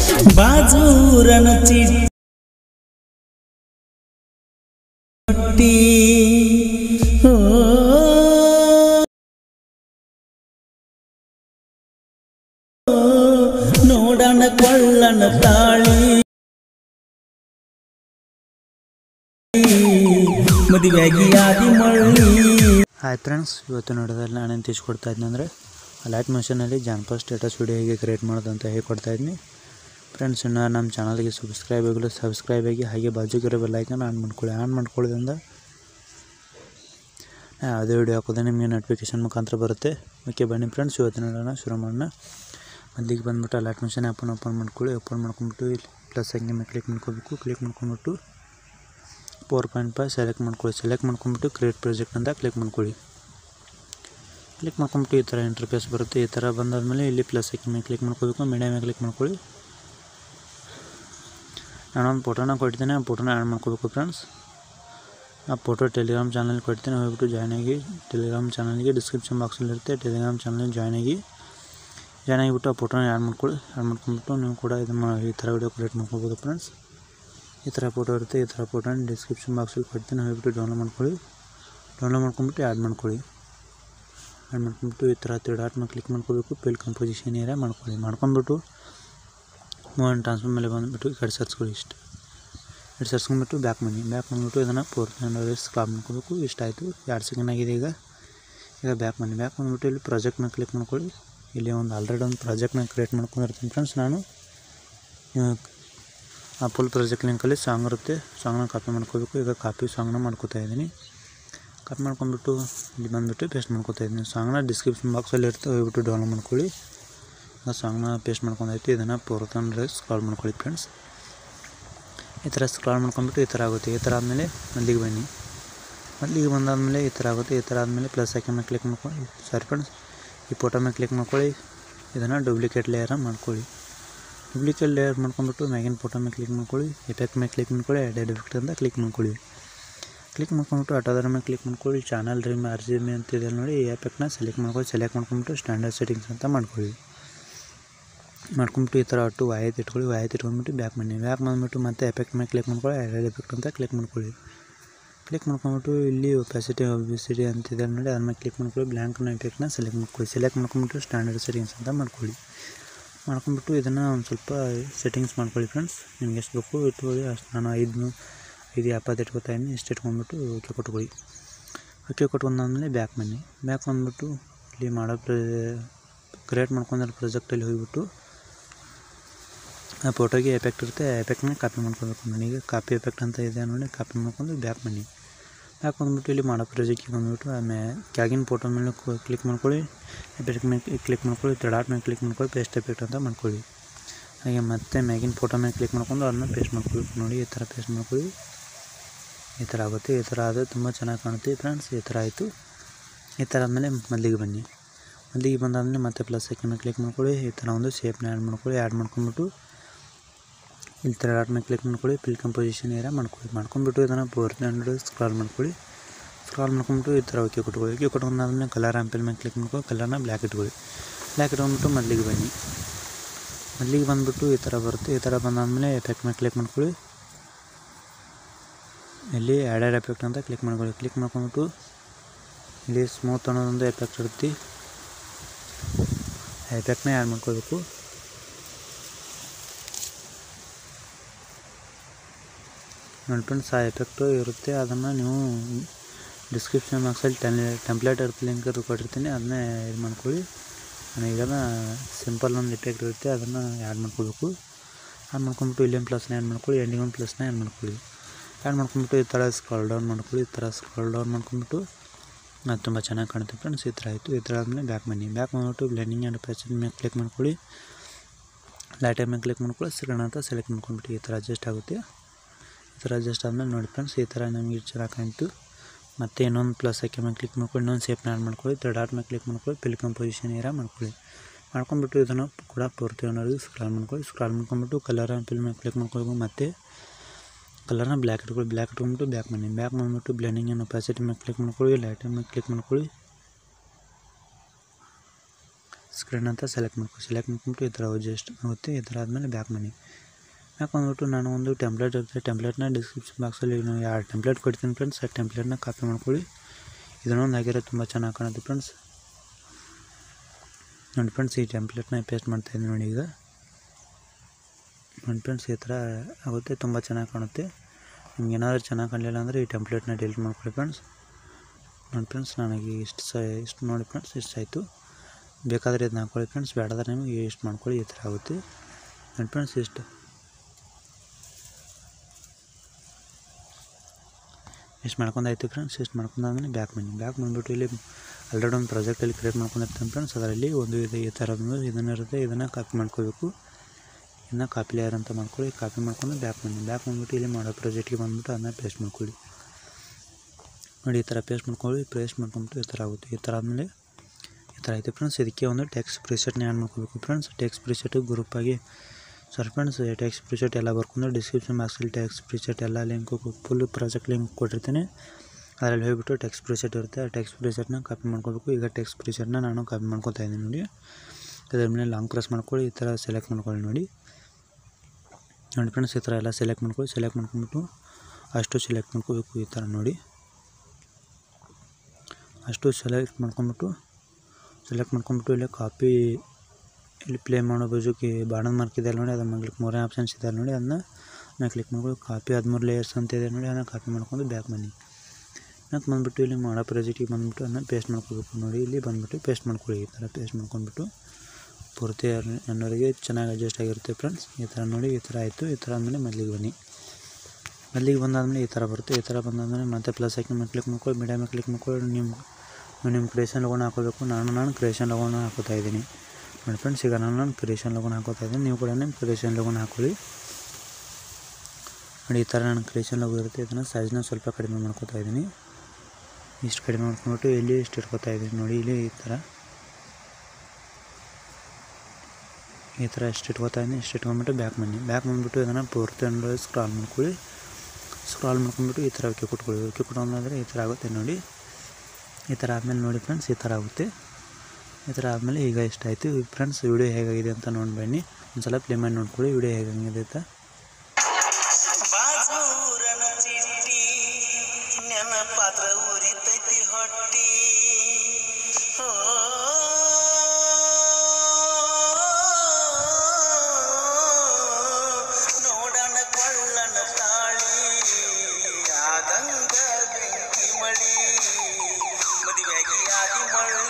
ಬಾಜೂರನ ಚಿಟ್ಟಿ ಓ ನೋಡಣ ಕೊಳ್ಳಣ ತಾಳಿ ಮದುವೆಯಾಗಿ ಆದಿ ಮಳ್ಳಿ ಹಾಯ್ ಫ್ರೆಂಡ್ಸ್ ಇವತ್ತು ನೋಡೋದ್ರಲ್ಲಿ ನಾನೇನು ತಿಳಿಸ್ಕೊಡ್ತಾ ಇದ್ದೀನಿ ಅಂದರೆ ಲೈಟ್ ಮೋಷನಲ್ಲಿ ಜಾನ್ಪರ್ ಸ್ಟೇಟಸ್ ವಿಡಿಯೋ ಹೇಗೆ ಕ್ರಿಯೇಟ್ ಮಾಡೋದು ಅಂತ ಹೇಗೆ ಕೊಡ್ತಾ ಇದ್ದೀನಿ ಫ್ರೆಂಡ್ಸ್ ಇನ್ನು ನಮ್ಮ ಚಾನಲ್ಗೆ ಸಬ್ಸ್ಕ್ರೈಬ್ ಆಗಲು ಸಬ್ಸ್ಕ್ರೈಬ್ ಆಗಿ ಹಾಗೆ ಬಾಜುಗಿರೋ ಬೆಲ್ಲೈಕನ್ ಆನ್ ಮಾಡ್ಕೊಳ್ಳಿ ಆನ್ ಮಾಡ್ಕೊಳ್ಳೋದ್ರಿಂದ ನಾ ಯಾವುದೇ ವಿಡಿಯೋ ಹಾಕೋದೇ ನಿಮಗೆ ನೋಟಿಫಿಕೇಶನ್ ಮುಖಾಂತರ ಬರುತ್ತೆ ಓಕೆ ಬನ್ನಿ ಫ್ರೆಂಡ್ಸ್ ಇವತ್ತು ನೋಡೋಣ ಶುರು ಮಾಡೋಣ ಅಲ್ಲಿಗೆ ಬಂದುಬಿಟ್ಟು ಲೈಟ್ ಮೋಷನ್ ಆ್ಯಪನ್ನು ಓಪನ್ ಮಾಡ್ಕೊಳ್ಳಿ ಓಪನ್ ಮಾಡ್ಕೊಂಬಿಟ್ಟು ಇಲ್ಲಿ ಪ್ಲಸ್ ಹಂಗೆ ಮೇಲೆ ಕ್ಲಿಕ್ ಮಾಡ್ಕೋಬೇಕು ಕ್ಲಿಕ್ ಮಾಡ್ಕೊಂಬಿಟ್ಟು ಫೋರ್ ಪಾಯಿಂಟ್ ಫೈವ್ ಸೆಲೆಕ್ಟ್ ಮಾಡ್ಕೊಳ್ಳಿ ಸೆಲೆಕ್ಟ್ ಮಾಡ್ಕೊಂಬಿಟ್ಟು ಕ್ರಿಯೇಟ್ ಪ್ರಾಜೆಕ್ಟ್ ಅಂತ ಕ್ಲಿಕ್ ಮಾಡ್ಕೊಳ್ಳಿ ಕ್ಲಿಕ್ ಮಾಡ್ಕೊಂಬಿಟ್ಟು ಈ ಥರ ಇಂಟರ್ಫೇಸ್ ಬರುತ್ತೆ ಈ ಥರ ಬಂದಾದಮೇಲೆ ಇಲ್ಲಿ ಪ್ಲಸ್ ಐಕನ್ ಮೇಲೆ ಕ್ಲಿಕ್ ಮಾಡ್ಕೋಬೇಕು ಮೀಡಿಯಾ ಮೇಲೆ ಕ್ಲಿಕ್ ಮಾಡ್ಕೊಳ್ಳಿ ನಾನೊಂದು ಫೋಟೋನ ಕೊಟ್ಟಿದ್ದೇನೆ ಆ ಫೋಟೋನ ಆ್ಯಡ್ ಮಾಡ್ಕೋಬೇಕು ಫ್ರೆಂಡ್ಸ್ ಆ ಫೋಟೋ ಟೆಲಿಗ್ರಾಮ್ ಚಾನಲ್ ಕೊಡ್ತೀನಿ ಹೋಗ್ಬಿಟ್ಟು ಜಾಯ್ನ್ ಆಗಿ ಟೆಲಿಗ್ರಾಮ್ ಚಾನಲ್ಗೆ ಡಿಸ್ಕ್ರಿಪ್ಷನ್ ಬಾಕ್ಸಲ್ಲಿ ಇರುತ್ತೆ ಟೆಲಿಗ್ರಾಮ್ ಚಾನಲ್ ಜಾಯ್ನ್ ಆಗಿ ಜಾಯ್ನ್ ಆಗಿಬಿಟ್ಟು ಆ ಫೋಟೋನ ಆ್ಯಡ್ ಮಾಡ್ಕೊಳ್ಳಿ ಆ್ಯಡ್ ಮಾಡ್ಕೊಂಬಿಟ್ಟು ನೀವು ಕೂಡ ಇದು ಮಾ ಈ ಥರ ವಿಡಿಯೋ ಕ್ರಿಯೇಟ್ ಮಾಡ್ಕೋಬೋದು ಫ್ರೆಂಡ್ಸ್ ಈ ಥರ ಫೋಟೋ ಇರುತ್ತೆ ಈ ಥರ ಫೋಟೋನ ಡಿಸ್ಕ್ರಿಪ್ಷನ್ ಬಾಕ್ಸಲ್ಲಿ ಕೊಡ್ತೀನಿ ಹೋಗ್ಬಿಟ್ಟು ಡೌನ್ಲೋಡ್ ಮಾಡ್ಕೊಳ್ಳಿ ಡೌನ್ಲೋಡ್ ಮಾಡ್ಕೊಂಬಿಟ್ಟು ಆ್ಯಡ್ ಮಾಡ್ಕೊಳ್ಳಿ ಆ್ಯಡ್ ಮಾಡ್ಕೊಂಬಿಟ್ಟು ಈ ಥರ ತ್ರೀ ಡಾಟ್ ಮೇಲೆ ಕ್ಲಿಕ್ ಮಾಡ್ಕೋಬೇಕು ಪೇಲ್ ಕಂಪೋಸಿಷನ್ ಏರಿಯಾ ಮಾಡ್ಕೊಳ್ಳಿ ಮಾಡ್ಕೊಂಬಿಟ್ಟು ಮೂವನ್ ಟ್ರಾನ್ಸ್ಫರ್ ಮೇಲೆ ಬಂದುಬಿಟ್ಟು ಎರಡು ಸರ್ಚ್ಕೊಳ್ಳಿ ಇಷ್ಟು ಎರಡು ಸರ್ಚ್ಕೊಂಡ್ಬಿಟ್ಟು ಬ್ಯಾಕ್ ಬನ್ನಿ ಬ್ಯಾಕ್ ಬಂದುಬಿಟ್ಟು ಇದನ್ನು ಫೋರ್ ಹಂಡ್ರೆಡ್ ಸ್ಕ್ರಾಪ್ ಮಾಡ್ಕೋಬೇಕು ಇಷ್ಟ ಆಯಿತು ಎರಡು ಸೆಕೆಂಡ್ ಆಗಿದೆ ಈಗ ಈಗ ಬ್ಯಾಕ್ ಬನ್ನಿ ಬ್ಯಾಕ್ ಬಂದುಬಿಟ್ಟು ಇಲ್ಲಿ ಪ್ರಾಜೆಕ್ಟ್ನ ಕ್ಲಿಕ್ ಮಾಡ್ಕೊಳ್ಳಿ ಇಲ್ಲಿ ಒಂದು ಆಲ್ರೆಡಿ ಒಂದು ಪ್ರಾಜೆಕ್ಟ್ನ ಕ್ರಿಯೇಟ್ ಮಾಡ್ಕೊಂಡಿರ್ತೀನಿ ಫ್ರೆಂಡ್ಸ್ ನಾನು ಇವಾಗ ಆ ಫುಲ್ ಪ್ರಾಜೆಕ್ಟ್ ಲಿಂಕಲ್ಲಿ ಸಾಂಗ್ ಇರುತ್ತೆ ಸಾಂಗ್ನ ಕಾಪಿ ಮಾಡ್ಕೋಬೇಕು ಈಗ ಕಾಪಿ ಸಾಂಗ್ನ ಮಾಡ್ಕೋತಾ ಇದ್ದೀನಿ ಕಾಪಿ ಮಾಡ್ಕೊಂಡ್ಬಿಟ್ಟು ಇಲ್ಲಿ ಬಂದುಬಿಟ್ಟು ಪೇಸ್ಟ್ ಮಾಡ್ಕೋತಾ ಇದ್ದೀನಿ ಸಾಂಗ್ನ ಡಿಸ್ಕ್ರಿಪ್ಷನ್ ಬಾಕ್ಸಲ್ಲಿ ಇರುತ್ತೆ ಹೋಗ್ಬಿಟ್ಟು ಡೌನ್ಲೋಡ್ ಮಾಡ್ಕೊಳ್ಳಿ ಆ ಸಾಂಗ್ನ ಪೇಸ್ಟ್ ಮಾಡ್ಕೊಂಡಾಯ್ತು ಇದನ್ನು ಪೂರ್ತಂದ್ರೆ ಸ್ಕ್ರಾಲ್ ಮಾಡ್ಕೊಳ್ಳಿ ಫ್ರೆಂಡ್ಸ್ ಈ ಥರ ಸ್ಕ್ರಾಲ್ ಮಾಡ್ಕೊಂಡ್ಬಿಟ್ಟು ಈ ಥರ ಆಗುತ್ತೆ ಈ ಥರ ಆದಮೇಲೆ ಅಲ್ಲಿಗೆ ಬನ್ನಿ ಅಲ್ಲಿಗೆ ಬಂದಾದಮೇಲೆ ಈ ಥರ ಆಗುತ್ತೆ ಈ ಥರ ಆದಮೇಲೆ ಪ್ಲಸ್ ಐಕನ್ ಮೇಲೆ ಕ್ಲಿಕ್ ಮಾಡ್ಕೊಳ್ಳಿ ಸಾರಿ ಫ್ರೆಂಡ್ಸ್ ಈ ಫೋಟೋ ಮೇಲೆ ಕ್ಲಿಕ್ ಮಾಡ್ಕೊಳ್ಳಿ ಇದನ್ನು ಡೂಪ್ಲಿಕೇಟ್ ಲೇಯರ ಮಾಡ್ಕೊಳ್ಳಿ ಡೂಪ್ಲಿಕೇಟ್ ಲೇಯರ್ ಮಾಡ್ಕೊಂಡ್ಬಿಟ್ಟು ಮ್ಯಾಗಿನ ಫೋಟೋ ಮೇಲೆ ಕ್ಲಿಕ್ ಮಾಡ್ಕೊಳ್ಳಿ ಎಫೆಕ್ಟ್ ಮೇಲೆ ಕ್ಲಿಕ್ ಮಾಡ್ಕೊಳ್ಳಿ ಎಡೆಡ್ ಎಫೆಕ್ಟ್ ಅಂತ ಕ್ಲಿಕ್ ಮಾಡ್ಕೊಳ್ಳಿ ಕ್ಲಿಕ್ ಮಾಡ್ಕೊಂಬಿಟ್ಟು ಆಟೋದರ ಮೇಲೆ ಕ್ಲಿಕ್ ಮಾಡ್ಕೊಳ್ಳಿ channel rim R G M ಅಂತಿದೆ ನೋಡಿ ಈ ಎಫೆಕ್ಟ್ನ ಸೆಲೆಕ್ಟ್ ಮಾಡ್ಕೊಳ್ಳಿ ಸೆಲೆಕ್ಟ್ ಮಾಡ್ಕೊಂಬಿಟ್ಟು ಸ್ಟ್ಯಾಂಡರ್ಡ್ ಸೆಟ್ಟಿಂಗ್ಸ್ ಅಂತ ಮಾಡ್ಕೊಳ್ಳಿ ಮಾಡ್ಕೊಂಬಿಟ್ಟು ಈ ಥರ ಒಟ್ಟು ವಾಯತ್ ಇಟ್ಕೊಳ್ಳಿ ವಾಯತ್ ಇಟ್ಕೊಂಡ್ಬಿಟ್ಟು ಬ್ಯಾಕ್ ಬನ್ನಿ ಬ್ಯಾಕ್ ಬಂದುಬಿಟ್ಟು ಮತ್ತೆ ಎಫೆಕ್ಟ್ ಮೇಲೆ ಕ್ಲಿಕ್ ಮಾಡ್ಕೊಳ್ಳಿ ಎಡೆಡ್ ಎಫೆಕ್ಟ್ ಅಂತ ಕ್ಲಿಕ್ ಮಾಡ್ಕೊಳ್ಳಿ ಕ್ಲಿಕ್ ಮಾಡ್ಕೊಂಬಿಟ್ಟು ಇಲ್ಲಿ ಒಪಾಸಿಟಿ ಒಬಿಸಿಟಿ ಅಂತಿದೆ ನೋಡಿ ಅದ್ರ ಮೇಲೆ ಕ್ಲಿಕ್ ಮಾಡ್ಕೊಳ್ಳಿ ಬ್ಲ್ಯಾಂಕ್ನ ಎಫೆಕ್ಟ್ನ ಸೆಲೆಕ್ಟ್ ಮಾಡ್ಕೊಳ್ಳಿ ಸೆಲೆಕ್ಟ್ ಮಾಡ್ಕೊಂಬಿಟ್ಟು ಸ್ಟ್ಯಾಂಡರ್ಡ್ ಸೆಟ್ಟಿಂಗ್ಸ್ ಅಂತ ಮಾಡ್ಕೊಳ್ಳಿ ಮಾಡ್ಕೊಂಬಿಟ್ಟು ಇದನ್ನು ಒಂದು ಸ್ವಲ್ಪ ಸೆಟ್ಟಿಂಗ್ಸ್ ಮಾಡ್ಕೊಳ್ಳಿ ಫ್ರೆಂಡ್ಸ್ ನಿಮ್ಗೆ ಎಷ್ಟು ಬೇಕು ಇಟ್ಕೊಳ್ಳಿ ಅಷ್ಟು ನಾನು ಐದು ಐದು ಎಪ್ಪತ್ತು ಇಟ್ಕೊತಾ ಇದ್ದೀನಿ ಇಷ್ಟು ಇಟ್ಕೊಂಡ್ಬಿಟ್ಟು ಓಕೆ ಕೊಟ್ಕೊಳ್ಳಿ ಓಕೆ ಕೊಟ್ಕೊಂಡಾದ್ಮೇಲೆ ಬ್ಯಾಕ್ ಬನ್ನಿ ಬ್ಯಾಕ್ ಬಂದುಬಿಟ್ಟು ಇಲ್ಲಿ ಮಾಡೋ ಪ್ರ ಕ್ರಿಯೇಟ್ ಮಾಡ್ಕೊಂಡಿರೋ ಪ್ರಾಜೆಕ್ಟಲ್ಲಿ ಹೋಗ್ಬಿಟ್ಟು ಆ ಫೋಟೋಗೆ ಎಫೆಕ್ಟ್ ಇರುತ್ತೆ ಆ ಎಫೆಕ್ಟ್ನ ಕಾಪಿ ಮಾಡ್ಕೋಬೇಕು ನನಗೆ ಕಾಪಿ ಎಫೆಕ್ಟ್ ಅಂತ ಇದೆ ನೋಡಿ ಕಾಪಿ ಮಾಡ್ಕೊಂಡು ಬ್ಯಾಕ್ ಬನ್ನಿ ಬ್ಯಾಕ್ ಬಂದುಬಿಟ್ಟು ಇಲ್ಲಿ ಮಾಡೋ ಪ್ರಾಜೆಕ್ಟಿಗೆ ಬಂದುಬಿಟ್ಟು ಆಮೇಲೆ ಕ್ಯಾಗಿನ ಫೋಟೋ ಮೇಲೆ ಕ್ಲಿಕ್ ಮಾಡ್ಕೊಳ್ಳಿ ಎಫೆಕ್ಟ್ ಮೇಲೆ ಕ್ಲಿಕ್ ಮಾಡ್ಕೊಳ್ಳಿ ಡಾಟ್ ಮೇಲೆ ಕ್ಲಿಕ್ ಮಾಡ್ಕೊಳ್ಳಿ ಪೇಸ್ಟ್ ಎಫೆಕ್ಟ್ ಅಂತ ಮಾಡ್ಕೊಳ್ಳಿ ಹಾಗೆ ಮತ್ತೆ ಮ್ಯಾಗಿನ ಫೋಟೋ ಮೇಲೆ ಕ್ಲಿಕ್ ಮಾಡ್ಕೊಂಡು ಅದನ್ನ ಪೇಸ್ಟ್ ಮಾಡ್ಕೊಳ್ಬೇಕು ನೋಡಿ ಈ ಥರ ಪೇಸ್ಟ್ ಮಾಡ್ಕೊಳ್ಳಿ ಈ ಥರ ಆಗುತ್ತೆ ಈ ಥರ ಆದರೆ ತುಂಬ ಚೆನ್ನಾಗಿ ಕಾಣುತ್ತೆ ಫ್ರೆಂಡ್ಸ್ ಈ ಥರ ಆಯಿತು ಈ ಥರ ಆದಮೇಲೆ ಮೊದಲಿಗೆ ಬನ್ನಿ ಮೊದಲಿಗೆ ಬಂದಾದಮೇಲೆ ಮತ್ತೆ ಪ್ಲಸ್ ಐಕನ್ ಮೇಲೆ ಕ್ಲಿಕ್ ಮಾಡ್ಕೊಳ್ಳಿ ಈ ಥರ ಒಂದು ಶೇಪ್ನ ಆ್ಯಡ್ ಮಾಡ್ಕೊಳ್ಳಿ ಆ್ಯಡ್ ಮಾಡ್ಕೊಂಬಿಟ್ಟು ಇಲ್ಲಿ ಥರ ಡಾಟ್ ಮೇಲೆ ಕ್ಲಿಕ್ ಮಾಡ್ಕೊಳ್ಳಿ ಫಿಲ್ ಕಂಪೋಸಿಷನ್ ಏರಿಯಾ ಮಾಡ್ಕೊಳ್ಳಿ ಮಾಡ್ಕೊಂಬಿಟ್ಟು ಇದನ್ನು ಫೋರ್ ಹಂಡ್ರೆಡ್ ಸ್ಕ್ರಾಲ್ ಮಾಡ್ಕೊಳ್ಳಿ ಸ್ಕ್ರಾಲ್ ಮಾಡ್ಕೊಂಬಿಟ್ಟು ಈ ಥರ ಓಕೆ ಕೊಟ್ಕೊಳ್ಳಿ ಓಕೆ ಕೊಟ್ಕೊಂಡಾದ್ಮೇಲೆ ಕಲರ್ ಆ್ಯಂಪಲ್ ಮೇಲೆ ಕ್ಲಿಕ್ ಮಾಡ್ಕೊಳ್ಳಿ ಕಲರ್ನ ಬ್ಲ್ಯಾಕ್ ಇಟ್ಕೊಳ್ಳಿ ಬ್ಲ್ಯಾಕ್ ಇಟ್ಕೊಂಡ್ಬಿಟ್ಟು ಮೊದಲಿಗೆ ಬನ್ನಿ ಮೊದಲಿಗೆ ಬಂದುಬಿಟ್ಟು ಈ ಥರ ಬರುತ್ತೆ ಈ ಥರ ಬಂದಾದಮೇಲೆ ಎಫೆಕ್ಟ್ ಮೇಲೆ ಕ್ಲಿಕ್ ಮಾಡ್ಕೊಳ್ಳಿ ಇಲ್ಲಿ ಆ್ಯಡೆಡ್ ಎಫೆಕ್ಟ್ ಅಂತ ಕ್ಲಿಕ್ ಮಾಡ್ಕೊಳ್ಳಿ ಕ್ಲಿಕ್ ಮಾಡ್ಕೊಂಬಿಟ್ಟು ಇಲ್ಲಿ ಸ್ಮೂತ್ ಅನ್ನೋದೊಂದು ಎಫೆಕ್ಟ್ ಇರುತ್ತೆ ಆ ಎಫೆಕ್ಟ್ನೇ ಆ್ಯಡ್ ಮಾಡ್ಕೋಬೇಕು ನೋಡಿ ಫ್ರೆಂಡ್ಸ್ ಆ ಎಫೆಕ್ಟು ಇರುತ್ತೆ ಅದನ್ನು ನೀವು ಡಿಸ್ಕ್ರಿಪ್ಷನ್ ಬಾಕ್ಸಲ್ಲಿ ಟೆನ್ ಟೆಂಪ್ಲೇಟ್ ಇರುತ್ತೆ ಲಿಂಕ್ ಕೊಟ್ಟಿರ್ತೀನಿ ಅದನ್ನೇ ಇದು ಮಾಡ್ಕೊಳ್ಳಿ ನಾನೀಗ ಸಿಂಪಲ್ ಒಂದು ಎಫೆಕ್ಟ್ ಇರುತ್ತೆ ಅದನ್ನು ಆ್ಯಡ್ ಮಾಡ್ಕೋಬೇಕು ಆ್ಯಡ್ ಮಾಡ್ಕೊಂಬಿಟ್ಟು ಇಲ್ಲೊಂದು ಪ್ಲಸ್ನ ಆ್ಯಡ್ ಮಾಡ್ಕೊಳ್ಳಿ ಎಂಡಿಗೆ ಒಂದು ಪ್ಲಸ್ನ ಆ್ಯಡ್ ಮಾಡ್ಕೊಳ್ಳಿ ಆ್ಯಡ್ ಮಾಡ್ಕೊಂಬಿಟ್ಟು ಈ ಥರ ಸ್ಕ್ರಾಲ್ ಡೌನ್ ಮಾಡ್ಕೊಳ್ಳಿ ಈ ಥರ ಸ್ಕ್ರಾಲ್ ಡೌನ್ ಮಾಡ್ಕೊಂಬಿಟ್ಟು ಅದು ತುಂಬ ಚೆನ್ನಾಗಿ ಕಾಣುತ್ತೆ ಫ್ರೆಂಡ್ಸ್ ಈ ಥರ ಆಯಿತು ಈ ಥರ ಆದಮೇಲೆ ಬ್ಯಾಕ್ ಬನ್ನಿ ಬ್ಯಾಕ್ ಬಂದ್ಬಿಟ್ಟು ಬ್ಲೆಂಡಿಂಗ್ ಆ್ಯಂಡ್ ಪ್ಯಾಚ್ ಮೇಲೆ ಕ್ಲಿಕ್ ಮಾಡ್ಕೊಳ್ಳಿ ಲೈಟ್ ಮೇಲೆ ಕ್ಲಿಕ್ ಮಾಡ್ಕೊಳ್ಳಿ ಸೆಕೆಂಡ್ ಅಂತ ಸೆಲೆಕ್ಟ್ ಮಾಡ್ಕೊಂಬಿಟ್ಟು ಈ ಥರ ಅಡ್ಜಸ್ಟ್ ಆಗುತ್ತೆ ಈ ಥರ ಅಡ್ಜಸ್ಟ್ ಆದಮೇಲೆ ನೋಡಿ ಫ್ರೆಂಡ್ಸ್ ಈ ಥರ ನಮಗೆ ಚೆನ್ನಾಗಿ ಕಾಣ್ತು ಮತ್ತು ಇನ್ನೊಂದು ಪ್ಲಸ್ ಐಕೆ ಮೇಲೆ ಕ್ಲಿಕ್ ಮಾಡ್ಕೊಳ್ಳಿ ಇನ್ನೊಂದು ಸೇಪ್ನ ಆ್ಯಡ್ ಮಾಡ್ಕೊಳ್ಳಿ ತ್ರೆಡ್ ಆರ್ಟ್ ಮೇಲೆ ಕ್ಲಿಕ್ ಮಾಡ್ಕೊಳ್ಳಿ ಫಿಲ್ ಕಂಪೋಸಿಷನ್ ಏರಿಯಾ ಮಾಡ್ಕೊಳ್ಳಿ ಮಾಡ್ಕೊಂಬಿಟ್ಟು ಇದನ್ನು ಕೂಡ ಪೂರ್ತಿ ಅನ್ನೋದು ಸ್ಕ್ರಾಲ್ ಮಾಡ್ಕೊಳ್ಳಿ ಸ್ಕ್ರಾಲ್ ಮಾಡ್ಕೊಂಬಿಟ್ಟು ಕಲರ್ ಫಿಲ್ ಮೇಲೆ ಕ್ಲಿಕ್ ಮಾಡ್ಕೊಳ್ಬೇಕು ಮತ್ತು ಕಲರ್ನ ಬ್ಲ್ಯಾಕ್ ಇಟ್ಕೊಳ್ಳಿ ಬ್ಲ್ಯಾಕ್ ಇಟ್ಕೊಂಡ್ಬಿಟ್ಟು ಬ್ಯಾಕ್ ಬನ್ನಿ ಬ್ಯಾಕ್ ಬಂದ್ಬಿಟ್ಟು ಬ್ಲೆಂಡಿಂಗ್ ಆ್ಯಂಡ್ ಒಪಾಸಿಟಿ ಮೇಲೆ ಕ್ಲಿಕ್ ಮಾಡ್ಕೊಳ್ಳಿ ಲೈಟ್ ಮೇಲೆ ಕ್ಲಿಕ್ ಮಾಡ್ಕೊಳ್ಳಿ ಸ್ಕ್ರೀನ್ ಅಂತ ಸೆಲೆಕ್ಟ್ ಮಾಡ್ಕೊ ಸೆಲೆಕ್ಟ್ ಮಾಡ್ಕೊಂಬಿಟ್ಟು ಈ ಥರ ಜಸ್ಟ್ ಆಗುತ್ತೆ ಈ ಥರ ಆದಮೇಲೆ ಬ್ಯಾಕ್ ಮನಿ ಬ್ಯಾಕ್ ಬಂದ್ಬಿಟ್ಟು ನಾನು ಒಂದು ಟೆಂಪ್ಲೇಟ್ ಇರುತ್ತೆ ಟೆಂಪ್ಲೇಟ್ನ ಡಿಸ್ಕ್ರಿಪ್ಷನ್ ಬಾಕ್ಸಲ್ಲಿ ನಾನು ಎರಡು ಟೆಂಪ್ಲೇಟ್ ಕೊಡ್ತೀನಿ ಫ್ರೆಂಡ್ಸ್ ಆ ಟೆಂಪ್ಲೇಟ್ನ ಕಾಪಿ ಮಾಡ್ಕೊಳ್ಳಿ ಇದನ್ನೊಂದು ಆಗಿರೋ ತುಂಬ ಚೆನ್ನಾಗಿ ಕಾಣುತ್ತೆ ಫ್ರೆಂಡ್ಸ್ ನೋಡಿ ಫ್ರೆಂಡ್ಸ್ ಈ ಟೆಂಪ್ಲೇಟ್ನ ಪೇಸ್ಟ್ ಮಾಡ್ತಾಯಿದ್ದೀನಿ ನೋಡಿ ಈಗ ನೋಡಿ ಫ್ರೆಂಡ್ಸ್ ಈ ಥರ ಆಗುತ್ತೆ ತುಂಬ ಚೆನ್ನಾಗಿ ಕಾಣುತ್ತೆ ನಿಮ್ಗೆ ಏನಾದರೂ ಚೆನ್ನಾಗಿ ಕಾಣಲಿಲ್ಲ ಅಂದರೆ ಈ ಟೆಂಪ್ಲೇಟ್ನ ಡಿಲೀಟ್ ಮಾಡ್ಕೊಳ್ಳಿ ಫ್ರೆಂಡ್ಸ್ ನೋಡಿ ಫ್ರೆಂಡ್ಸ್ ನನಗೆ ಇಷ್ಟು ಸ ಇಷ್ಟು ನೋಡಿ ಫ್ರೆಂಡ್ಸ್ ಇಷ್ಟು ಆಯಿತು ಬೇಕಾದರೆ ಇದನ್ನ ಹಾಕ್ಕೊಳ್ಳಿ ಫ್ರೆಂಡ್ಸ್ ಬೇಡಾದ್ರೆ ನಿಮಗೆ ಇಷ್ಟು ಮಾಡ್ಕೊಳ್ಳಿ ಈ ಥರ ಆಗುತ್ತೆ ನೋಡಿ ಫ್ರೆಂಡ್ಸ್ ಇಷ್ಟು ಇಷ್ಟು ಮಾಡ್ಕೊಂಡಾಯ್ತು ಫ್ರೆಂಡ್ಸ್ ಇಷ್ಟು ಮಾಡ್ಕೊಂಡಾದ್ಮೇಲೆ ಬ್ಯಾಕ್ ಬನ್ನಿ ಬ್ಯಾಕ್ ಬಂದುಬಿಟ್ಟು ಇಲ್ಲಿ ಆಲ್ರೆಡಿ ಒಂದು ಪ್ರಾಜೆಕ್ಟಲ್ಲಿ ಕ್ರಿಯೇಟ್ ಮಾಡ್ಕೊಂಡಿರ್ತೀನಿ ಫ್ರೆಂಡ್ಸ್ ಅದರಲ್ಲಿ ಒಂದು ಇದು ಈ ಥರ ಬಂದು ಇದನ್ನು ಇರುತ್ತೆ ಇದನ್ನು ಕಾಪಿ ಮಾಡ್ಕೋಬೇಕು ಇನ್ನು ಕಾಪಿ ಲೇಯರ್ ಅಂತ ಮಾಡ್ಕೊಳ್ಳಿ ಕಾಪಿ ಮಾಡ್ಕೊಂಡು ಬ್ಯಾಕ್ ಬನ್ನಿ ಬ್ಯಾಕ್ ಬಂದುಬಿಟ್ಟು ಇಲ್ಲಿ ಮಾಡೋ ಪ್ರಾಜೆಕ್ಟಿಗೆ ಬಂದುಬಿಟ್ಟು ಅದನ್ನ ಪೇಸ್ಟ್ ಮಾಡ್ಕೊಳ್ಳಿ ನೋಡಿ ಈ ಥರ ಪೇಸ್ಟ್ ಮಾಡ್ಕೊಳ್ಳಿ ಪೇಸ್ಟ್ ಮಾಡ್ಕೊಂಬಿಟ್ಟು ಈ ಥರ ಆಗುತ್ತೆ ಈ ಥರ ಆದಮೇಲೆ ಈ ಥರ ಐತೆ ಫ್ರೆಂಡ್ಸ್ ಇದಕ್ಕೆ ಒಂದು ಟೆಕ್ಸ್ಟ್ ಪ್ರಿಸೆಟ್ನ ಆ್ಯಡ್ ಮಾಡ್ಕೋಬೇಕು ಫ್ರೆಂಡ್ಸ್ ಟೆಕ್ಸ್ಟ್ ಪ್ರಿಸೆಟ್ ಗ್ರೂಪಾಗಿ ಸರ್ ಫ್ರೆಂಡ್ಸ್ ಟೆಕ್ಸ್ಟ್ ಪ್ರಿಸೆಟ್ ಎಲ್ಲ ಬರ್ಕೊಂಡು ಡಿಸ್ಕ್ರಿಪ್ಷನ್ ಬಾಕ್ಸಲ್ಲಿ ಟೆಕ್ಸ್ಟ್ ಪ್ರಿಸೆಟ್ ಎಲ್ಲ ಲಿಂಕ್ ಫುಲ್ ಪ್ರಾಜೆಕ್ಟ್ ಲಿಂಕ್ ಕೊಟ್ಟಿರ್ತೀನಿ ಅದರಲ್ಲಿ ಹೋಗ್ಬಿಟ್ಟು ಟೆಕ್ಸ್ಟ್ ಪ್ರಿಸೆಟ್ ಇರುತ್ತೆ ಆ ಟೆಕ್ಸ್ಟ್ ಪ್ರಿಸೆಟ್ನ ಕಾಪಿ ಮಾಡ್ಕೋಬೇಕು ಈಗ ಟೆಕ್ಸ್ಟ್ ಪ್ರಿಸೆಟ್ನ ನಾನು ಕಾಪಿ ಮಾಡ್ಕೊತಾ ಇದ್ದೀನಿ ನೋಡಿ ಅದ್ರ ಮೇಲೆ ಲಾಂಗ್ ಪ್ರೆಸ್ ಮಾಡ್ಕೊಳ್ಳಿ ಈ ಥರ ಸೆಲೆಕ್ಟ್ ಮಾಡ್ಕೊಳ್ಳಿ ನೋಡಿ ನೋಡಿ ಫ್ರೆಂಡ್ಸ್ ಈ ಥರ ಎಲ್ಲ ಸೆಲೆಕ್ಟ್ ಮಾಡ್ಕೊಳ್ಳಿ ಸೆಲೆಕ್ಟ್ ಮಾಡ್ಕೊಂಬಿಟ್ಟು ಅಷ್ಟು ಸೆಲೆಕ್ಟ್ ಮಾಡ್ಕೋಬೇಕು ಈ ಥರ ನೋಡಿ ಅಷ್ಟು ಸೆಲೆಕ್ಟ್ ಮಾಡ್ಕೊಂಬಿಟ್ಟು ಸೆಲೆಕ್ಟ್ ಮಾಡ್ಕೊಂಬಿಟ್ಟು ಇಲ್ಲಿ ಕಾಪಿ ಇಲ್ಲಿ ಪ್ಲೇ ಮಾಡೋ ಬಾಜುಗೆ ಬಾಣದ ಮಾರ್ಕ್ ಇದೆ ನೋಡಿ ಅದನ್ನ ಕ್ಲಿಕ್ ಮೂರೇ ಆಪ್ಷನ್ಸ್ ಇದೆ ನೋಡಿ ಅದನ್ನ ನಾನು ಕ್ಲಿಕ್ ಮಾಡ್ಕೊಂಡು ಕಾಪಿ ಹದಿಮೂರು ಲೇಯರ್ಸ್ ಅಂತ ಇದೆ ನೋಡಿ ಅದನ್ನ ಕಾಪಿ ಮಾಡ್ಕೊಂಡು ಬ್ಯಾಕ್ ಬನ್ನಿ ಬ್ಯಾಕ್ ಬಂದುಬಿಟ್ಟು ಇಲ್ಲಿ ಮಾಡೋ ಪ್ರಾಜೆಕ್ಟಿಗೆ ಬಂದುಬಿಟ್ಟು ಅದನ್ನ ಪೇಸ್ಟ್ ಮಾಡ್ಕೋಬೇಕು ನೋಡಿ ಇಲ್ಲಿ ಬಂದುಬಿಟ್ಟು ಪೇಸ್ಟ್ ಮಾಡ್ಕೊಳ್ಳಿ ಈ ಥರ ಪೇಸ್ಟ್ ಮಾಡ್ಕೊಂಡ್ಬಿಟ್ಟು ಪೂರ್ತಿ ಅನ್ನೋರಿಗೆ ಚೆನ್ನಾಗಿ ಅಡ್ಜಸ್ಟ್ ಆಗಿರುತ್ತೆ ಫ್ರೆಂಡ್ಸ್ ಈ ಥರ ನೋಡಿ ಈ ಥರ ಆಯಿತು ಈ ಥರ ಆದಮೇಲೆ ಮೊದಲಿಗೆ ಬನ್ನಿ ಮೊದಲಿಗೆ ಬಂದಾದಮೇಲೆ ಈ ಥರ ಬರುತ್ತೆ ಈ ಥರ ಬಂದಾದಮೇಲೆ ಮತ್ತೆ ಪ್ಲಸ್ ಹಾಕಿ ಮೇಲೆ ಕ್ಲಿಕ್ ಮಾಡ್ಕೊಳ್ಳಿ ಮೀಡಿಯಮ್ ಕ್ಲಿಕ್ ಮಾಡ್ಕೊಳ್ಳಿ ನಿಮ್ಮ ನಿಮ್ಮ ಕ್ರಿಯೇಷನ್ ಲೋಗೋನ ಹಾಕೋಬೇಕು ನಾನು ನಾನು ಕ್ರಿಯೇಷನ್ ಲೋಗೋನ ಹಾಕೋತಾ ಇದ್ದೀನಿ ನೋಡಿ ಫ್ರೆಂಡ್ಸ್ ಈಗ ನಾನು ನಾನು ಕ್ರಿಯೇಷನ್ ಲೋಗೋನ ಹಾಕೋತಾ ಇದ್ದೀನಿ ನೀವು ಕೂಡ ನಿಮ್ಮ ಕ್ರಿಯೇಷನ್ ಲೋಗೋನ ಹಾಕೊಳ್ಳಿ ನೋಡಿ ಈ ಥರ ನಾನು ಕ್ರಿಯೇಷನ್ ಲೋಗೋ ಇರುತ್ತೆ ಇದನ್ನು ಸೈಜ್ನ ಸ್ವಲ್ಪ ಕಡಿಮೆ ಮಾಡ್ಕೋತಾ ಇದ್ದೀನಿ ಇಷ್ಟು ಕಡಿಮೆ ಮಾಡ್ಕೊಂಡ್ಬಿಟ್ಟು ಇಲ್ಲಿ ಇಷ್ಟು ಇಟ್ಕೋತಾ ಇದ್ದೀನಿ ನೋಡಿ ಇಲ್ಲಿ ಈ ಥರ ಈ ಥರ ಇಷ್ಟು ಇಟ್ಕೋತಾ ಇದ್ದೀನಿ ಇಷ್ಟು ಇಟ್ಕೊಂಡ್ಬಿಟ್ಟು ಬ್ಯಾಕ್ ಬನ್ನಿ ಬ್ಯಾಕ್ ಬಂದುಬಿಟ್ಟು ಇದನ್ನು ಪೂರ್ತಿ ಅಂಡ್ ಸ್ಕ್ರಾಲ್ ಮಾಡ್ಕೊಳ್ಳಿ ಸ್ಕ್ರಾಲ್ ಮಾಡ್ಕೊಂಡ್ಬಿಟ್ಟು ಈ ಥರ ಓಕೆ ಕೊಟ್ಕೊಳ್ಳಿ ಓಕೆ ಕೊಟ್ಟೋಂದ್ರೆ ಈ ಥರ ಆಗುತ್ತೆ ನೋಡಿ ಈ ಥರ ಆದಮೇಲೆ ನೋಡಿ ಫ್ರೆಂಡ್ಸ್ ಈ ಥರ ಆಗುತ್ತೆ ಈ ಥರ ಆದಮೇಲೆ ಈಗ ಇಷ್ಟ ಆಯಿತು ಫ್ರೆಂಡ್ಸ್ ವಿಡಿಯೋ ಹೇಗಾಗಿದೆ ಅಂತ ನೋಡಿ ಬನ್ನಿ ಒಂದು ಸಲ ಪ್ಲೇ ಮಾಡಿ ನೋಡ್ಕೊಳ್ಳಿ ವಿಡಿಯೋ ಹೇಗಾಗಿದೆ ಅಂತ ಬಾಜೂರನ ಚಿಟ್ಟಿ ನೆನಪಾದ್ರ ಉರಿತೈತಿ ಹೊಟ್ಟಿ ಓ ನೋಡಣ ಕೊಳ್ಳಣ ತಾಳಿ ಆದಂಗ ಬೆಂಕಿ ಮಳಿ ಮದುವೆಯಾಗಿ ಆದಿ ಮಳ್ಳಿ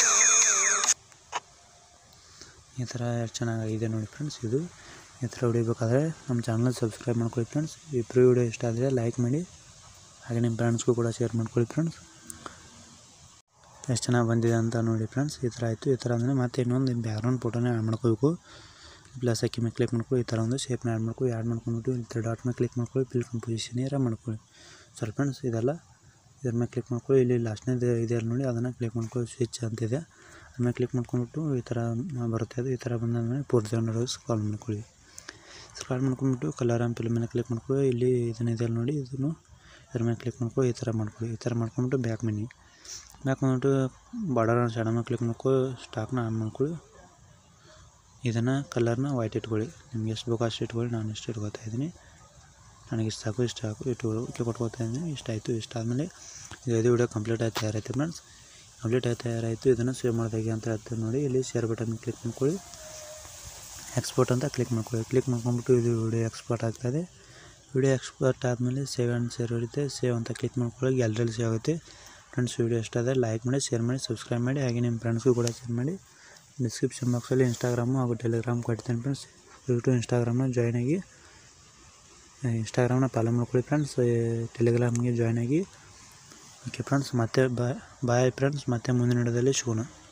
ಈ ಥರ ಎಷ್ಟು ಚೆನ್ನಾಗಿದೆ ನೋಡಿ ಫ್ರೆಂಡ್ಸ್ ಇದು ಈ ಥರ ಹೊಡಿಬೇಕಾದ್ರೆ ನಮ್ಮ ಚಾನಲ್ ಸಬ್ಸ್ಕ್ರೈಬ್ ಮಾಡ್ಕೊಳ್ಳಿ ಫ್ರೆಂಡ್ಸ್ ಈ ಪ್ರೀ ವಿಡಿಯೋ ಇಷ್ಟ ಆದರೆ ಲೈಕ್ ಮಾಡಿ ಹಾಗೆ ನಿಮ್ಮ ಫ್ರೆಂಡ್ಸ್ಗೂ ಕೂಡ ಶೇರ್ ಮಾಡ್ಕೊಳ್ಳಿ ಫ್ರೆಂಡ್ಸ್ ಎಷ್ಟು ಚೆನ್ನಾಗಿ ಬಂದಿದೆ ಅಂತ ನೋಡಿ ಫ್ರೆಂಡ್ಸ್ ಈ ಥರ ಆಯಿತು ಈ ಥರ ಅಂದರೆ ಮತ್ತೆ ಇನ್ನೊಂದು ಬ್ಯಾಕ್ಗ್ರೌಂಡ್ ಫೋಟೋನ ಆ್ಯಡ್ ಮಾಡ್ಕೋಬೇಕು ಪ್ಲಸ್ ಹಾಕಿ ಮೇಲೆ ಕ್ಲಿಕ್ ಮಾಡ್ಕೊಳ್ಳಿ ಈ ಥರ ಒಂದು ಶೇಪ್ನ ಆ್ಯಡ್ ಮಾಡ್ಕೊಳ್ಳಿ ಆ್ಯಡ್ ಮಾಡ್ಕೊಂಡ್ಬಿಟ್ಟು ಈ ಥರ ಡಾಟ್ ಮೇಲೆ ಕ್ಲಿಕ್ ಮಾಡ್ಕೊಳ್ಳಿ ಫಿಲ್ ಕಂಪೋಸಿಷನ್ ಏರ ಮಾಡ್ಕೊಳ್ಳಿ ಸರ್ ಫ್ರೆಂಡ್ಸ್ ಇದೆಲ್ಲ ಇದ್ರ ಮೇಲೆ ಕ್ಲಿಕ್ ಮಾಡ್ಕೊಳ್ಳಿ ಇಲ್ಲಿ ಲಾಸ್ಟ್ನೇದು ಇದೆ ನೋಡಿ ಅದನ್ನು ಕ್ಲಿಕ್ ಮಾಡ್ಕೊಳ್ಳಿ ಸ್ವಿಚ್ ಅಂತಿದೆ ಆಮೇಲೆ ಕ್ಲಿಕ್ ಮಾಡ್ಕೊಂಡ್ಬಿಟ್ಟು ಈ ಥರ ಬರುತ್ತೆ ಅದು ಈ ಥರ ಬಂದಾದ್ಮೇಲೆ ಪೂರ್ತಿ ಅನ್ನೋದು ಸ್ಕಾಲ್ ಮಾಡ್ಕೊಳ್ಳಿ ಸ್ಕ್ರಾಲ್ ಮಾಡ್ಕೊಂಡ್ಬಿಟ್ಟು ಕಲರ್ ಆ್ಯಂಡ್ ಫಿಲ್ ಮೇಲೆ ಕ್ಲಿಕ್ ಮಾಡ್ಕೊಳ್ಳಿ ಇಲ್ಲಿ ಇದನ್ನ ಇದೆ ನೋಡಿ ಇದನ್ನು ಇದ್ರ ಮೇಲೆ ಕ್ಲಿಕ್ ಮಾಡ್ಕೊಳ್ಳಿ ಈ ಥರ ಮಾಡ್ಕೊಳ್ಳಿ ಈ ಥರ ಮಾಡ್ಕೊಂಡ್ಬಿಟ್ಟು ಬ್ಯಾಕ್ ಬನ್ನಿ ಬ್ಯಾಕ್ ಬಂದ್ಬಿಟ್ಟು ಬಾರ್ಡರ್ ಶಾಡ ಮೇಲೆ ಕ್ಲಿಕ್ ಮಾಡ್ಕೊಳ್ಳಿ ಸ್ಟಾಕ್ನ ಆನ್ ಮಾಡ್ಕೊಳ್ಳಿ ಇದನ್ನು ಕಲರ್ನ ವೈಟ್ ಇಟ್ಕೊಳ್ಳಿ ನಿಮ್ಗೆ ಎಷ್ಟು ಬೇಕೋ ಅಷ್ಟು ಇಟ್ಕೊಳ್ಳಿ ನಾನು ಇಷ್ಟು ಇಟ್ಕೊತಾ ಇದ್ದೀನಿ ನನಗೆ ಇಷ್ಟು ಸಾಕು ಇಷ್ಟು ಸಾಕು ಇಟ್ಟು ಓಕೆ ಕೊಟ್ಕೊತಾ ಇದ್ದೀನಿ ಇಷ್ಟ ಆಯಿತು ಇಷ್ಟ ಆದಮೇಲೆ ಇದು ವಿಡಿಯೋ ಕಂಪ್ಲೀಟ್ ಆಗಿ ತಯಾರಾಯ್ತು ಫ್ರೆಂಡ್ಸ್ ಕಂಪ್ಲೀಟ್ ಆಗಿ ತಯಾರಾಯಿತು ಇದನ್ನು ಸೇವ್ ಮಾಡಿದಾಗೆ ಅಂತ ಹೇಳ್ತೀವಿ ನೋಡಿ ಇಲ್ಲಿ ಶೇರ್ ಬಟನ್ ಕ್ಲಿಕ್ ಮಾಡ್ಕೊಳ್ಳಿ ಎಕ್ಸ್ಪೋರ್ಟ್ ಅಂತ ಕ್ಲಿಕ್ ಮಾಡ್ಕೊಳ್ಳಿ ಕ್ಲಿಕ್ ಮಾಡ್ಕೊಂಡ್ಬಿಟ್ಟು ಇದು ವಿಡಿಯೋ ಎಕ್ಸ್ಪೋರ್ಟ್ ಆಗ್ತಾಯಿದೆ ವಿಡಿಯೋ ಎಕ್ಸ್ಪೋರ್ಟ್ ಆದಮೇಲೆ ಸೇವ್ ಆ್ಯಂಡ್ ಸೇವ್ ಇರುತ್ತೆ ಸೇವ್ ಅಂತ ಕ್ಲಿಕ್ ಮಾಡ್ಕೊಳ್ಳಿ ಗ್ಯಾಲರಿಯಲ್ಲಿ ಸೇವ್ ಆಗುತ್ತೆ ಫ್ರೆಂಡ್ಸ್ ವಿಡಿಯೋ ಇಷ್ಟ ಆದರೆ ಲೈಕ್ ಮಾಡಿ ಶೇರ್ ಮಾಡಿ ಸಬ್ಸ್ಕ್ರೈಬ್ ಮಾಡಿ ಹಾಗೆ ನಿಮ್ಮ ಫ್ರೆಂಡ್ಸ್ಗೂ ಕೂಡ ಶೇರ್ ಮಾಡಿ ಡಿಸ್ಕ್ರಿಪ್ಷನ್ ಬಾಕ್ಸಲ್ಲಿ ಇನ್ಸ್ಟಾಗ್ರಾಮು ಹಾಗೂ ಟೆಲಿಗ್ರಾಮ್ ಕೊಡ್ತೀನಿ ಫ್ರೆಂಡ್ಸ್ ದಯವಿಟ್ಟು ಇನ್ಸ್ಟಾಗ್ರಾಮ್ನ ಜಾಯ್ನ್ ಆಗಿ ಇನ್ಸ್ಟಾಗ್ರಾಮ್ನ ಫಾಲೋ ಮಾಡ್ಕೊಳ್ಳಿ ಫ್ರೆಂಡ್ಸ್ ಟೆಲಿಗ್ರಾಮ್ಗೆ ಜಾಯ್ನ್ ಆಗಿ ಓಕೆ ಫ್ರೆಂಡ್ಸ್ ಮತ್ತೆ ಬಾಯ್ ಬಾಯ್ ಫ್ರೆಂಡ್ಸ್ ಮತ್ತೆ ಮುಂದಿನ ವಿಡಿಯೋದಲ್ಲಿ ಸಿಗೋಣ